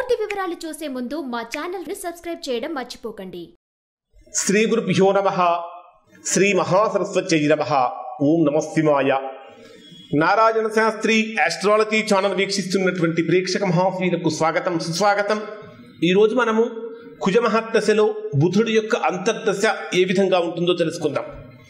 పూర్తి వివరాలు చూసే ముందు మా ఛానల్ ని సబ్స్క్రైబ్ చేయడం మర్చిపోకండి శ్రీ గురుభ్యో నమ శ్రీ మహాసరస్వత్యై నమ ఓం నమశివాయ నారాయణ శాస్త్రి ఆస్ట్రాలజీ ఛానల్ వీక్షిస్తున్నటువంటి ప్రేక్షక మహాశీలకు స్వాగతం సుస్వాగతం ఈరోజు మనము కుజమహర్దశలో బుధుడి యొక్క అంతర్దశ ఏ విధంగా ఉంటుందో తెలుసుకుందాం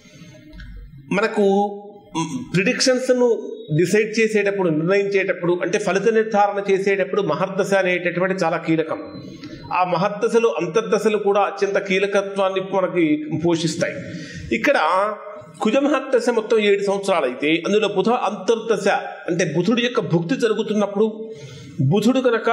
మనకు ప్రిడిక్షన్స్ను డిసైడ్ చేసేటప్పుడు నిర్ణయించేటప్పుడు అంటే ఫలిత నిర్ధారణ చేసేటప్పుడు మహర్దశ అనేటటువంటి చాలా కీలకం ఆ మహర్దశలు అంతర్దశలు కూడా అత్యంత కీలకత్వాన్ని మనకి పోషిస్తాయి ఇక్కడ కుజమహర్దశ మొత్తం ఏడు సంవత్సరాలు అయితే అందులో బుధ అంతర్దశ అంటే బుధుడి యొక్క భుక్తి జరుగుతున్నప్పుడు బుధుడు కనుక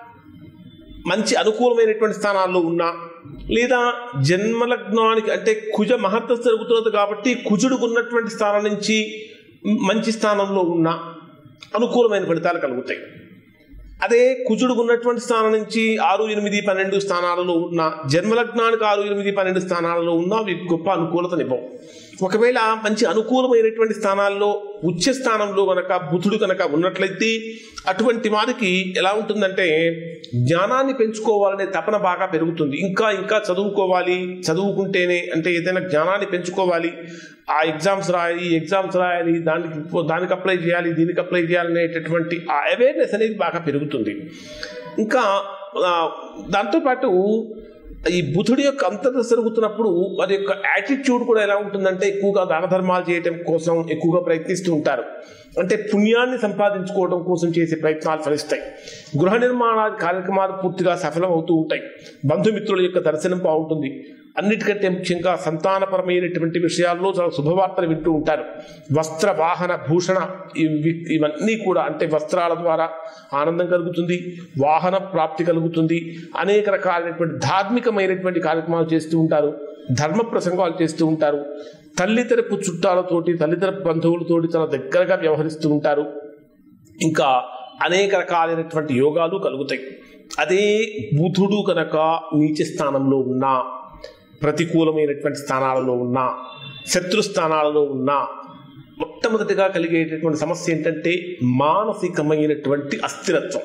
మంచి అనుకూలమైనటువంటి స్థానాల్లో ఉన్నా లేదా జన్మలగ్నానికి అంటే కుజ మహత్వ జరుగుతున్నది కాబట్టి కుజుడుకు ఉన్నటువంటి స్థానం నుంచి మంచి స్థానంలో ఉన్న అనుకూలమైన ఫలితాలు కలుగుతాయి అదే కుజుడు ఉన్నటువంటి స్థానం నుంచి ఆరు ఎనిమిది పన్నెండు స్థానాలలో ఉన్న జన్మలగ్నానికి ఆరు ఎనిమిది పన్నెండు స్థానాలలో ఉన్న అవి గొప్ప అనుకూలతనివ్వవు ఒకవేళ మంచి అనుకూలమైనటువంటి స్థానాల్లో ఉచ్చ స్థానంలో కనుక బుధుడు కనుక ఉన్నట్లయితే అటువంటి వారికి ఎలా ఉంటుందంటే జ్ఞానాన్ని పెంచుకోవాలనే తపన బాగా పెరుగుతుంది ఇంకా ఇంకా చదువుకోవాలి చదువుకుంటేనే అంటే ఏదైనా జ్ఞానాన్ని పెంచుకోవాలి ఆ ఎగ్జామ్స్ రాయాలి ఈ ఎగ్జామ్స్ రాయాలి దానికి దానికి అప్లై చేయాలి దీనికి అప్లై చేయాలి అనేటటువంటి ఆ అవేర్నెస్ అనేది బాగా పెరుగుతుంది ఇంకా ఆ, దాంతోపాటు ఈ బుధుడి యొక్క అంతర్దశ జరుగుతున్నప్పుడు వారి యొక్క యాటిట్యూడ్ కూడా ఎలా ఉంటుందంటే ఎక్కువగా దాన ధర్మాలు చేయటం కోసం ఎక్కువగా ప్రయత్నిస్తూ ఉంటారు అంటే పుణ్యాన్ని సంపాదించుకోవడం కోసం చేసే ప్రయత్నాలు ఫలిస్తాయి గృహ నిర్మాణాది కార్యక్రమాలు పూర్తిగా సఫలం అవుతూ ఉంటాయి బంధుమిత్రుల యొక్క దర్శనం బాగుంటుంది అన్నిటికంటే ముఖ్యంగా సంతానపరమైనటువంటి విషయాల్లో చాలా శుభవార్తలు వింటూ ఉంటారు వస్త్ర వాహన భూషణ ఇవి ఇవన్నీ కూడా అంటే వస్త్రాల ద్వారా ఆనందం కలుగుతుంది వాహన ప్రాప్తి కలుగుతుంది అనేక రకాలైనటువంటి ధార్మికమైనటువంటి కార్యక్రమాలు చేస్తూ ఉంటారు ధర్మ ప్రసంగాలు చేస్తూ ఉంటారు తల్లి తరపు చుట్టాలతోటి తల్లి తరపు బంధువులతోటి చాలా దగ్గరగా వ్యవహరిస్తూ ఉంటారు ఇంకా అనేక రకాలైనటువంటి యోగాలు కలుగుతాయి అదే బుధుడు కనుక నీచ స్థానంలో ఉన్న ప్రతికూలమైనటువంటి స్థానాలలో ఉన్న శత్రు స్థానాలలో ఉన్న మొట్టమొదటిగా కలిగేటటువంటి సమస్య ఏంటంటే మానసికమైనటువంటి అస్థిరత్వం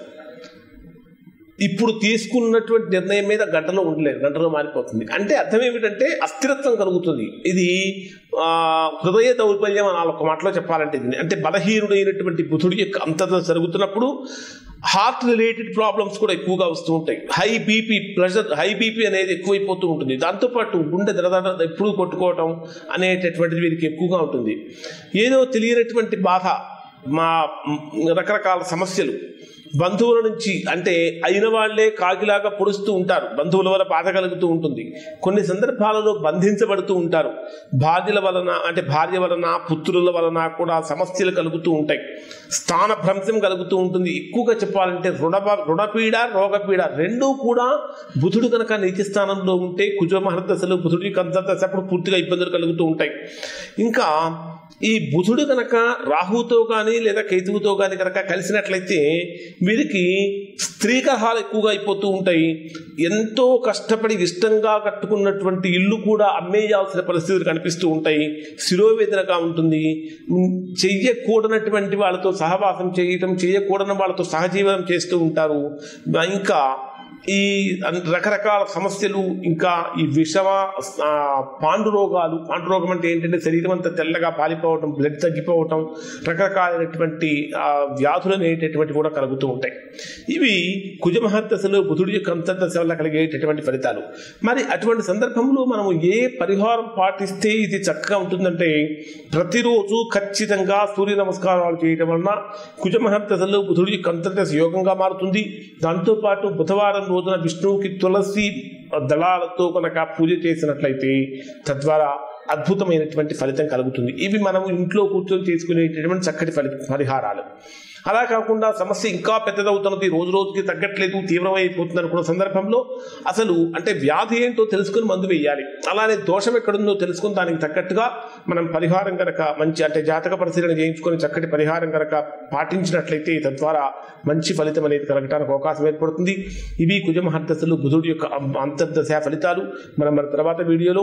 ఇప్పుడు తీసుకున్నటువంటి నిర్ణయం మీద గంటలో ఉండలేదు గంటలో మారిపోతుంది అంటే అర్థం ఏమిటంటే అస్థిరత్వం కలుగుతుంది ఇది ఆ, హృదయ దౌర్బల్యం అని ఒక మాటలో చెప్పాలంటే ఇది అంటే బలహీనుడైనటువంటి బుధుడి యొక్క అంతర్దశ జరుగుతున్నప్పుడు హార్ట్ రిలేటెడ్ ప్రాబ్లమ్స్ కూడా ఎక్కువగా వస్తూ ఉంటాయి high BP pressure high BP అనేది ఎక్కువైపోతూ ఉంటుంది దాంతోపాటు గుండె దరదర ఎప్పుడు కొట్టుకోవటం అనేటటువంటిది వీరికి ఎక్కువగా ఉంటుంది ఏదో తెలియనటువంటి బాధ మా మ్, రకరకాల సమస్యలు బంధువుల నుంచి అంటే అయిన వాళ్లే కాకిలాగా పొడుస్తూ ఉంటారు బంధువుల వల్ల బాధ కలుగుతూ ఉంటుంది కొన్ని సందర్భాలలో బంధించబడుతూ ఉంటారు భార్యల వలన అంటే భార్య వలన పుత్రుల వలన కూడా సమస్యలు కలుగుతూ ఉంటాయి స్థాన భ్రంశం కలుగుతూ ఉంటుంది ఎక్కువగా చెప్పాలంటే రుణ రుణపీడ రోగపీడ రెండూ కూడా బుధుడు కనుక నీచ స్థానంలో ఉంటే కుజ మహర్దశలు బుధుడి కంతదశ అప్పుడు పూర్తిగా ఇబ్బందులు కలుగుతూ ఉంటాయి ఇంకా ఈ బుధుడు కనుక రాహుతో కానీ లేదా కేతువుతో కానీ కనుక కలిసినట్లయితే వీరికి స్త్రీ కలహాలు ఎక్కువగా అయిపోతూ ఉంటాయి ఎంతో కష్టపడి ఇష్టంగా కట్టుకున్నటువంటి ఇల్లు కూడా అమ్మేయాల్సిన పరిస్థితులు కనిపిస్తూ ఉంటాయి శిరోవేదనగా ఉంటుంది ఉమ్, చెయ్యకూడనటువంటి వాళ్ళతో సహవాసం చేయటం చేయకూడని వాళ్ళతో సహజీవనం చేస్తూ ఉంటారు ఇంకా ఈ అన్- రకరకాల సమస్యలు ఇంకా ఈ విషమ ఆ, పాండు రోగాలు పాండు రోగం అంటే ఏంటంటే శరీరం అంతా తెల్లగా పాలిపోవటం బ్లడ్ తగ్గిపోవటం రకరకాలైనటువంటి ఆ, వ్యాధులు అనేటటువంటి కూడా కలుగుతూ ఉంటాయి ఇవి కుజమహర్దశలో బుధుడి యొక్క అంతర్దశ వల్ల కలిగేటటువంటి ఫలితాలు మరి అటువంటి సందర్భంలో మనము ఏ పరిహారం పాటిస్తే ఇది చక్కగా ఉంటుందంటే ప్రతిరోజు ఖచ్చితంగా సూర్య నమస్కారాలు చేయడం వలన కుజమహర్దశలో బుధుడి యొక్క అంతర్దశ యోగంగా మారుతుంది దాంతోపాటు బుధవారం రోజున విష్ణువుకి తులసి దళాలతో కనుక పూజ చేసినట్లయితే తద్వారా అద్భుతమైనటువంటి ఫలితం కలుగుతుంది ఇవి మనం ఇంట్లో కూర్చొని చేసుకునేటటువంటి చక్కటి ఫలి పరిహారాలు అలా కాకుండా సమస్య ఇంకా పెద్దదవుతున్నది రోజు రోజుకి తగ్గట్లేదు తీవ్రమైపోతుంది అనుకున్న సందర్భంలో అసలు అంటే వ్యాధి ఏంటో తెలుసుకుని మందు వేయాలి అలానే దోషం ఎక్కడుందో తెలుసుకుని దానికి తగ్గట్టుగా మనం పరిహారం కనుక మంచి అంటే జాతక పరిశీలన చేయించుకొని చక్కటి పరిహారం కనుక పాటించినట్లయితే తద్వారా మంచి ఫలితం అనేది కలగటానికి అవకాశం ఏర్పడుతుంది ఇవి కుజమహర్దశలు బుధుడి యొక్క అంతర్దశ ఫలితాలు మనం మన తర్వాత వీడియోలో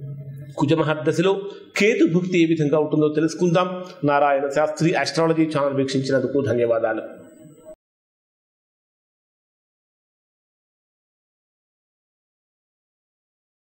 కుజమహర్దశలో కేతు భుక్తి ఏ విధంగా ఉంటుందో తెలుసుకుందాం నారాయణ శాస్త్రి ఆస్ట్రాలజీ ఛానల్ వీక్షించినందుకు ధన్యవాదాలు